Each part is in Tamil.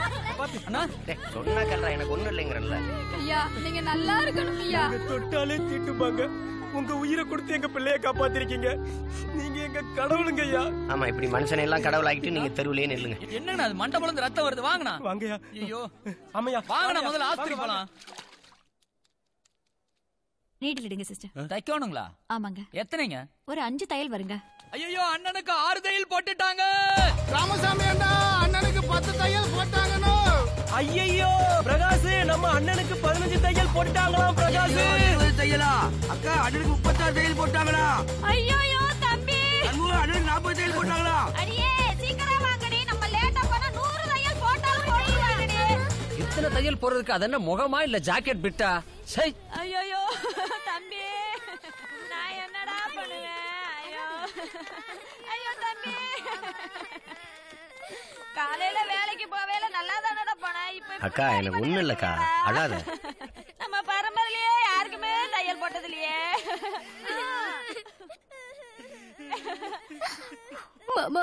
அண்ணா டேய், சொன்னா கேள்றா எனக்கு ஒண்ணும் இல்லைங்கிறல்ல ஐயா நீங்க நல்லா இருக்கணும் ஐயா நீங்க தொட்டாலே தீட்டுமாங்க உங்க உயிரை கொடுத்து எங்க பிள்ளைய காப்பாத்திருக்கீங்க நீங்க எங்க கடவுளுங்க ஐயா ஆமா இப்படி மனுஷனை எல்லாம் கடவுளாக்கிட்டு நீங்க தெருவுலயே நில்லுங்க என்னண்ணா அது மண்டபம் இருந்து ரத்தம் வருது வாங்கண்ணா வாங்கய்யா ஐயோ ஆமையா வாங்கண்ணா முதல்ல ஆஸ்பத்திரி வாங்க, போலாம் நீட்டில் இடுங்க சிஸ்டர் தைக்கணுங்களா ஆமாங்க எத்தனைங்க ஒரு அஞ்சு தையல் வருங்க ஐயோ அண்ணனுக்கு ஆறு தையல் போட்டுட்டாங்க ராமசாமி அண்ணா அண்ணனுக்கு பத்து தையல் போட்டாங்கன்னு ஐயையோ பிரகாஷ் நம்ம அண்ணனுக்கு பதினஞ்சு தையல் போட்டுட்டாங்களாம் பிரகாஷ் தையலா அக்கா அண்ணனுக்கு முப்பத்தாறு தையல் போட்டாங்களா ஐயோ தம்பி அண்ணனுக்கு அண்ணனுக்கு நாற்பது தையல் போட்டாங்களா அடியே சீக்கிரம் வாங்கடி நம்ம லேட்டா போனா நூறு தையல் போட்டாலும் போடுவாங்கடி இத்தனை தையல் போடுறதுக்கு அது என்ன முகமா இல்ல ஜாக்கெட் பிட்டா சை ஐயோ தம்பி நான் என்னடா பண்ணுவேன் ஐயோ ஐயோ தம்பி காலையில வேலைக்கு போவேல நல்லா தானடா போனேன் இப்ப இப்படி அக்கா எனக்கு ஒண்ணும் இல்லக்கா அழாத நம்ம பரம்பரையிலேயே யாருக்குமே தையல் போட்டது இல்லையே மாமா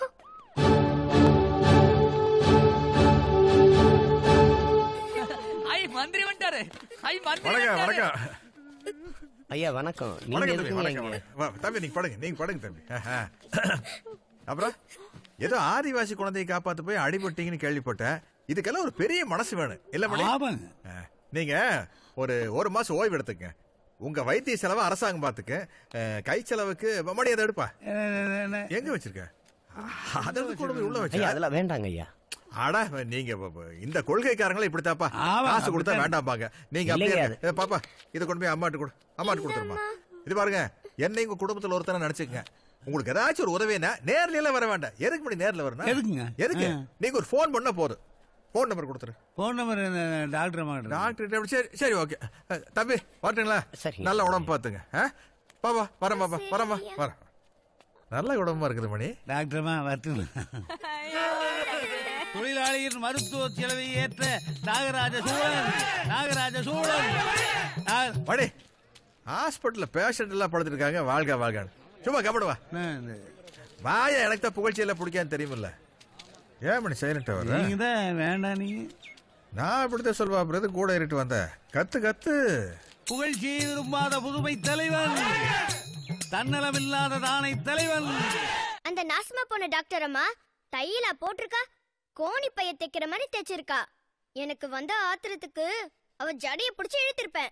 ஐ மந்திரி வந்துட்டாரு ஐ மந்திரி வணக்கம் வந்துட்டாரு. வணக்கம் ஐயா வணக்கம் நீங்க வணக்கம் தம்பி எதுக்குங்க வணக்கம் இங்க? வணக்கம். வா, தம்பி நீங்க படுங்க நீங்க படுங்க தம்பி ஆஹா. அப்புறம் ஏதோ ஆதிவாசி குழந்தையை காப்பாத்து போய் அடிபட்டீங்கன்னு கேள்விப்பட்டேன் இதுக்கெல்லாம் ஒரு பெரிய மனசு வேணும் இல்ல மணி ஆமாங்க ஆ, நீங்க ஒரு ஒரு மாசம் ஓய்வு எடுத்துக்க உங்க வைத்திய செலவை அரசாங்கம் பாத்துக்க அஹ், கை செலவுக்கு மணி அதை எடுப்பா எங்க வச்சிருக்க அதை கூட போய் உள்ள ஐயா வச்சு அதெல்லாம் வேண்டாங்க ஐயா அடா நீங்க இப்ப- இப்ப இந்த கொள்கைக்காரங்களே இப்படித்தாப்பா ஆமா, காசு கொடுத்தா அப்படித்தான். வேண்டாம்பாங்க நீங்க இல்லைங்க அப்படியே ஏ, பாப்பா இதை கொண்டு போய் அம்மாட்டு கொடு அம்மாட்டு கொடுத்துருமா இது பாருங்க என்னை உங்க குடும்பத்துல ஒருத்தனை நினைச்சுக்கங்க உங்களுக்கு ஏதாச்சும் ஒரு உதவினா நேர்ல எல்லாம் வர வேண்டாம் எதுக்கு இப்படி நேர்ல வரணும் எதுக்குங்க? எதுக்கு ஆ. நீங்க ஒரு ஃபோன் பண்ணா போதும் ஃபோன் நம்பர் கொடுத்துரு போன் நம்பர் டாக்டர் அம்மா டாக்டர் சரி சரி ஓகே தம்பி வரட்டுங்களா சரிங்க. நல்ல உடம்பு பாத்துங்க ஆ? பாப்பா வரேன் பாப்பா வரேம்மா வரேன் நல்ல உடம்பா இருக்குது மணி டாக்டர்மா வரட்டுங்க தொழிலாளியின் மருத்துவ செலவை ஏற்ற நாகராஜ சூழன் நாகராஜ சூழன் நா- மணி ஹாஸ்பிட்டல்ல பேஷண்ட் எல்லாம் படுத்துட்டு இருக்காங்க வாழ்க வாழ்க சும்மா கபடுவா நான் இந்த- வாயா எனக்கு தான் புகழ்ச்சியெல்லாம் பிடிக்கான்னு தெரியுமில்ல ஏன் மணி சைலண்டா வர நீங்க தான் வேண்டாம் நீங்க நான் இப்படித்தான் சொல்வா அப்புறம் எதுக்கு கூட ஏறிட்டு வந்த கத்து கத்து புகழ்ச்சியை விரும்பாத புதுமை தலைவன் தன்னலமில்லாத தானை தலைவன் அந்த நாசமா போன டாக்டர் அம்மா தையலா போட்டிருக்கா கோணி பைய தைக்கிற மாதிரி தைச்சிருக்கா எனக்கு வந்த ஆத்திரத்துக்கு அவ ஜடைய பிடிச்சு இழுத்திருப்பேன்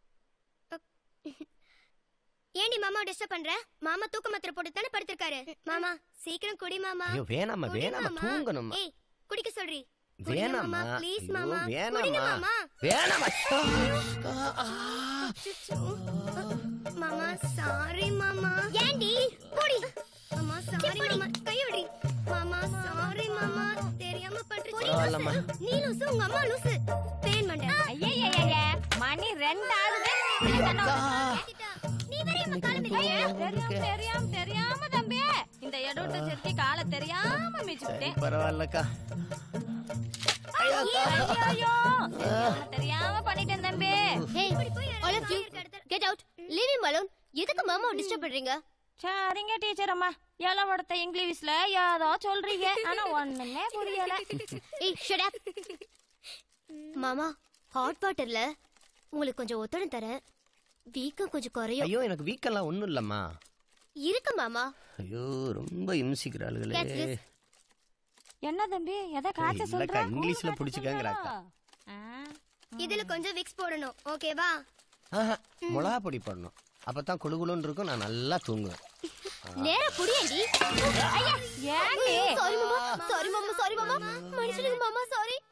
ஏண்டி மாமா டிஸ்டர்ப் பண்ற மாமா தூக்க மாத்திரை போட்டு தானே படுத்திருக்காரு மாமா சீக்கிரம் குடி மாமா ஐயோ வேணாம்மா குடி வேணாம்மா மாமா. தூங்கணும் ஏய் குடிக்க சொல்றி வேணாம்மா ப்ளீஸ் ஐயோ, மாமா குடிங்க வேணாம்மா மாமா வேணாம்மா அச்சச்சோ. மாமா சாரி மாமா ஏண்டி குடி மாமா சாரி மாமா கையோடி மாமா சாரி மாமா தெரியாம பரவாயில்லம்மா. பண்றீங்க நீ லூசு உங்க அம்மா லூசு தேன் மண்டை ஐயய்யய்ய மணி ரெண்டு ஆகுது நீ வேற என் காலம் தெரியாம தெரியாம தெரியாம தம்பி இந்த எடுத்த செருக்கி காலை தெரியாம மிச்சுட்டேன் பரவாயில்லக்கா ஐயோ தெரியாம பண்ணிட்டேன் தம்பி hey all of you get out leave him alone எதுக்கு மாமா டிஸ்டர்ப் பண்றீங்க சரிங்க டீச்சர் அம்மா எலவடத்த இங்கிலீஷ்ல ஏதோ சொல்றீங்க ஆனா ஒண்ணுமே புரியல ஏய் ஷட் அப் மாமா ஹாட் வாட்டர்ல உங்களுக்கு கொஞ்சம் ஒத்தடம் தரேன் வீக்கம் கொஞ்சம் குறையும் ஐயோ எனக்கு வீக்கெல்லாம் ஒண்ணும் இல்லம்மா இருக்கு மாமா ஐயோ ரொம்ப இம்சிக்கிறாளுகளே Catch this. என்ன தம்பி எதை காய்ச்ச இல்லக்கா, சொல்ற இங்கிலீஷ்ல புடிச்சுக்கங்கறாக்கா. இதுல கொஞ்சம் விக்ஸ் போடணும் ஓகேவா ஆஹா, மிளகா பொடி போடணும் அப்பதான் குளுகுளுன்னு இருக்கும் நான் நல்லா தூங்குவேன் நேரா புடியேண்டி ஏண்டி சாரி மாமா சாரி மாமா சாரி மாமா மனுஷனுக்கு மாமா சாரி